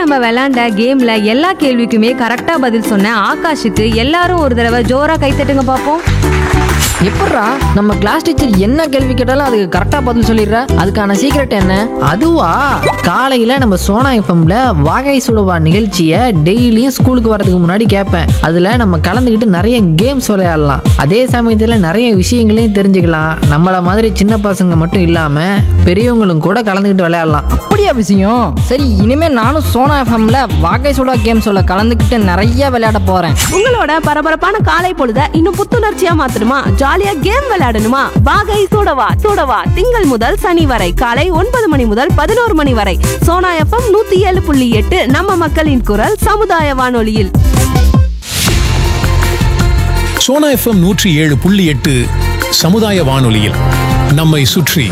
நம்ம விளையாண்ட கேம்ல எல்லா கேள்விக்குமே கரெக்டா பதில் சொன்ன ஆகாஷுக்கு எல்லாரும் ஒரு தடவை ஜோரா கைத்தட்டுங்க பார்ப்போம் எப்பட்றா நம்ம கிளாஸ் டீச்சர் என்ன கேள்வி கேட்டாலும் அதுக்கு கரெக்டா பதில் சொல்லிடுற அதுக்கான சீக்ரெட் என்ன அதுவா காலையில நம்ம சோனா எஃப்எம்ல வாகை சுடுவா நிகழ்ச்சியை டெய்லியும் ஸ்கூலுக்கு வரதுக்கு முன்னாடி கேட்பேன் அதுல நம்ம கலந்துக்கிட்டு நிறைய கேம்ஸ் விளையாடலாம் அதே சமயத்துல நிறைய விஷயங்களையும் தெரிஞ்சுக்கலாம் நம்மள மாதிரி சின்ன பசங்க மட்டும் இல்லாம பெரியவங்களும் கூட கலந்துக்கிட்டு விளையாடலாம் அப்படியா விஷயம் சரி இனிமே நானும் சோனா எஃப்எம்ல வாகை சுடா கேம்ஸோட கலந்துக்கிட்டு நிறைய விளையாட போறேன் உங்களோட பரபரப்பான காலை பொழுத இன்னும் புத்துணர்ச்சியா மாத்தணுமா ஜாலியா கேம் விளையாடணுமா வாகை சூடவா சூடவா திங்கள் முதல் சனி வரை காலை ஒன்பது மணி முதல் பதினோரு மணி வரை சோனா எஃப்எம் நூத்தி ஏழு புள்ளி எட்டு நம்ம மக்களின் குரல் சமுதாய வானொலியில் சோனா எஃப்எம் நூற்றி ஏழு புள்ளி எட்டு சமுதாய வானொலியில் நம்மை சுற்றி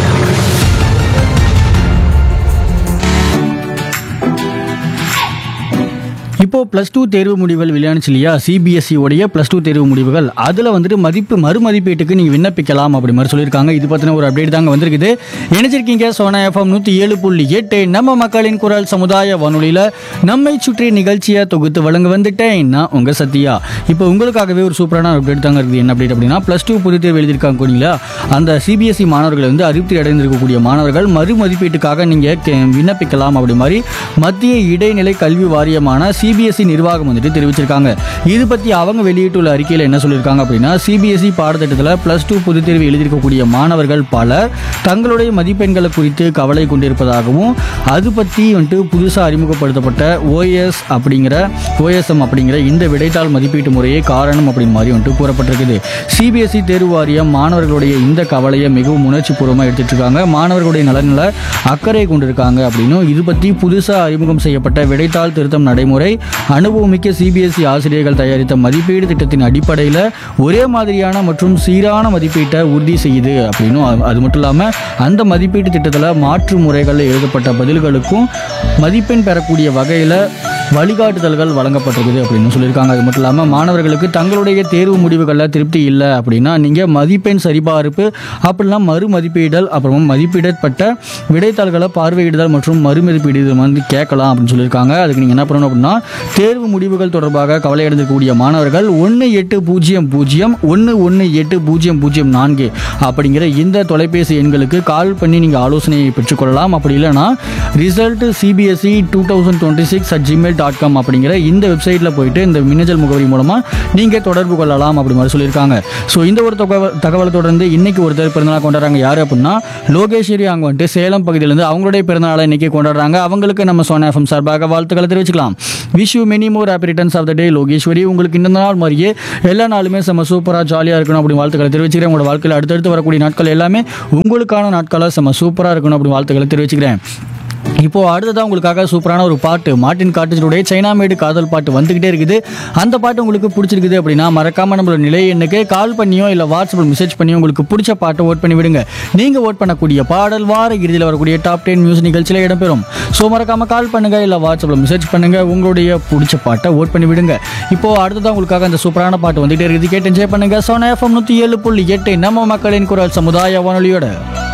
இப்போ ப்ளஸ் டூ தேர்வு முடிவுகள் வெளியானுச்சு இல்லையா சிபிஎஸ்சி உடைய ப்ளஸ் டூ தேர்வு முடிவுகள் அதில் வந்துட்டு மதிப்பு மறுமதிப்பீட்டுக்கு நீங்கள் விண்ணப்பிக்கலாம் அப்படி மாதிரி சொல்லியிருக்காங்க இது பற்றின ஒரு அப்டேட் தாங்க வந்திருக்குது இணைச்சிருக்கீங்க சோனா எஃப்எம் நூற்றி ஏழு புள்ளி எட்டு நம்ம மக்களின் குரல் சமுதாய வானொலியில் நம்மை சுற்றி நிகழ்ச்சியை தொகுத்து வழங்க வந்துட்டேன் நான் உங்கள் சத்யா இப்போ உங்களுக்காகவே ஒரு சூப்பரான அப்டேட் தாங்க இருக்குது என்ன அப்டேட் அப்படின்னா ப்ளஸ் டூ பொதுத் தேர்வு எழுதியிருக்காங்க இல்லையா அந்த சிபிஎஸ்சி மாணவர்கள் வந்து அறிவித்து அடைந்திருக்கக்கூடிய மாணவர்கள் மறுமதிப்பீட்டுக்காக நீங்கள் விண்ணப்பிக்கலாம் அப்படி மாதிரி மத்திய இடைநிலை கல்வி வாரியமான சிபிஎஸ்சி நிர்வாகம் வந்துட்டு தெரிவிச்சிருக்காங்க இது பற்றி அவங்க வெளியிட்டுள்ள அறிக்கையில் என்ன சொல்லியிருக்காங்க அப்படின்னா சிபிஎஸ்சி பாடத்திட்டத்தில் ப்ளஸ் டூ பொதுத் தேர்வு எழுதியிருக்கக்கூடிய மாணவர்கள் பலர் தங்களுடைய மதிப்பெண்களை குறித்து கவலை கொண்டிருப்பதாகவும் அது பற்றி வந்துட்டு புதுசாக அறிமுகப்படுத்தப்பட்ட ஓஎஸ் அப்படிங்கிற ஓஎஸ்எம் அப்படிங்கிற இந்த விடைத்தாள் மதிப்பீட்டு முறையே காரணம் அப்படின்னு மாதிரி வந்துட்டு கூறப்பட்டிருக்குது சிபிஎஸ்சி தேர்வு வாரியம் மாணவர்களுடைய இந்த கவலையை மிகவும் உணர்ச்சிபூர்வமாக எடுத்துட்டு இருக்காங்க மாணவர்களுடைய நலனில் அக்கறை கொண்டிருக்காங்க அப்படின்னும் இது பற்றி புதுசாக அறிமுகம் செய்யப்பட்ட விடைத்தாள் திருத்தம் நடைமுறை அனுபவமிக்க சிபிஎஸ்இ ஆசிரியர்கள் தயாரித்த மதிப்பீடு திட்டத்தின் அடிப்படையில் ஒரே மாதிரியான மற்றும் சீரான மதிப்பீட்டை உறுதி செய்யுது அப்படின்னும் அது- அது மட்டும் இல்லாமல் அந்த மதிப்பீட்டு திட்டத்தில் மாற்று முறைகளில் எழுதப்பட்ட பதில்களுக்கும் மதிப்பெண் பெறக்கூடிய வகையில் வழிகாட்டுதல்கள் வழங்கப்பட்டிருக்குது அப்படின்னு சொல்லியிருக்காங்க அது மட்டும் இல்லாமல் மாணவர்களுக்கு தங்களுடைய தேர்வு முடிவுகளில் திருப்தி இல்லை அப்படின்னா நீங்கள் மதிப்பெண் சரிபார்ப்பு அப்படிலாம் மறு மதிப்பீடல் அப்புறமா மதிப்பிடப்பட்ட விடைத்தாள்களை பார்வையிடுதல் மற்றும் மறுமதிப்பீடு இது வந்து கேட்கலாம் அப்படின்னு சொல்லியிருக்காங்க அதுக்கு நீங்கள் என்ன பண்ணணும் அப்படின்னா தேர்வு முடிவுகள் தொடர்பாக கவலை அடைந்திருக்கக்கூடிய மாணவர்கள் ஒன்று எட்டு பூஜ்ஜியம் பூஜ்ஜியம் ஒன்று ஒன்று எட்டு பூஜ்ஜியம் பூஜ்ஜியம் நான்கு அப்படிங்கிற இந்த தொலைபேசி எண்களுக்கு கால் பண்ணி நீங்கள் ஆலோசனையை பெற்றுக்கொள்ளலாம் அப்படி இல்லைன்னா result CBSE two thousand twenty six at Gmail dot com அப்படிங்கிற இந்த வெப்சைட்டில் போயிட்டு இந்த மின்னஞ்சல் முகவரி மூலமாக நீங்கள் தொடர்பு கொள்ளலாம் அப்படி மாதிரி சொல்லியிருக்காங்க ஸோ இந்த ஒரு தகவல் தகவலை தொடர்ந்து இன்னைக்கு ஒருத்தர் பிறந்தநாள் கொண்டாடுறாங்க யார் அப்படின்னா லோகேஸ்வரி அவங்க வந்துட்டு சேலம் பகுதியிலேருந்து அவங்களுடைய பிறந்தநாளை இன்னைக்கு கொண்டாடுறாங்க அவங்களுக்கு நம்ம சோனா எஃப்எம் சார்பாக வாழ்த்துக்களை தெரிவிச்சுக்கலாம் wish you many more happy returns of the day Lokeshwari உங்களுக்கு இந்த நாள் மாதிரியே எல்லா நாளுமே செம்ம சூப்பராக ஜாலியாக இருக்கணும் அப்படி வாழ்த்துக்களை தெரிவிச்சுக்கிறேன் உங்களோட வாழ்க்கையில் அடுத்தடுத்து வரக்கூடிய நாட்கள் எல்லாமே உங்களுக்கான நாட்களாக செம்ம சூப்பராக இருக்கணும் அப்படி வாழ்த்துக்களை தெரிவிச்சுக்கிறேன் இப்போ அடுத்ததான் உங்களுக்காக சூப்பரான ஒரு பாட்டு மார்ட்டின் காட்டேஜனுடைய சைனா மேடு காதல் பாட்டு வந்துகிட்டே இருக்குது அந்த பாட்டு உங்களுக்கு பிடிச்சிருக்குது அப்படின்னா மறக்காம நம்மளோட நிலை எண்ணுக்கு கால் பண்ணியோ இல்லை வாட்ஸ்அப்பில் மெசேஜ் பண்ணியோ உங்களுக்கு பிடிச்ச பாட்டை ஓட் பண்ணி விடுங்க நீங்கள் ஓட் பண்ணக்கூடிய பாடல் வார இறுதியில் வரக்கூடிய டாப் டென் மியூசிக் நிகழ்ச்சியில் இடம்பெறும் ஸோ மறக்காம கால் பண்ணுங்க இல்லை வாட்ஸ்அப்பில் மெசேஜ் பண்ணுங்க உங்களுடைய பிடிச்ச பாட்டை ஓட் பண்ணி விடுங்க இப்போ அடுத்ததான் உங்களுக்காக அந்த சூப்பரான பாட்டு வந்துகிட்டே இருக்குது கேட்டு என்ஜாய் பண்ணுங்க சோனா எஃப்எம் நூற்றி ஏழு புள்ளி எட்டு நம்ம மக்களின் குரல் சமுதாய வானொலியோட